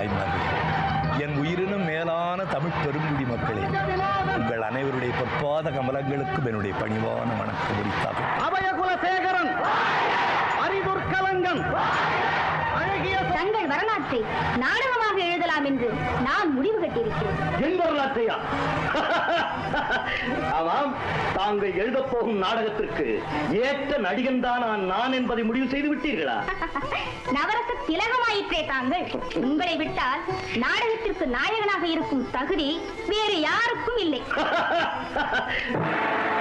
தாய்மார்களே என் உயிரினும் மேலான தமிழ் பெருங்குடி மக்களே உங்கள் அனைவருடைய பொற்பாத கமலங்களுக்கும் என்னுடைய பணிவான வணக்கம் உரித்தாகும் அபயகுலசேகரன் அரிதுர்கலங்கன் அழகிய தங்கள் வரலாற்றை நாடகமாக எழுதலாம் என்று நான் முடிவு கட்டியிருக்கிறேன் என் வரலாற்றையா ஆமாம் தாங்கள் எழுதப் போகும் நாடகத்திற்கு ஏற்ற நடிகன் தான் நான் நான் என்பதை முடிவு செய்து விட்டீர்களா நவரச திலகமாயிற்றே தாங்கள் உங்களை விட்டால் நாடகத்திற்கு நாயகனாக இருக்கும் தகுதி வேறு யாருக்கும் இல்லை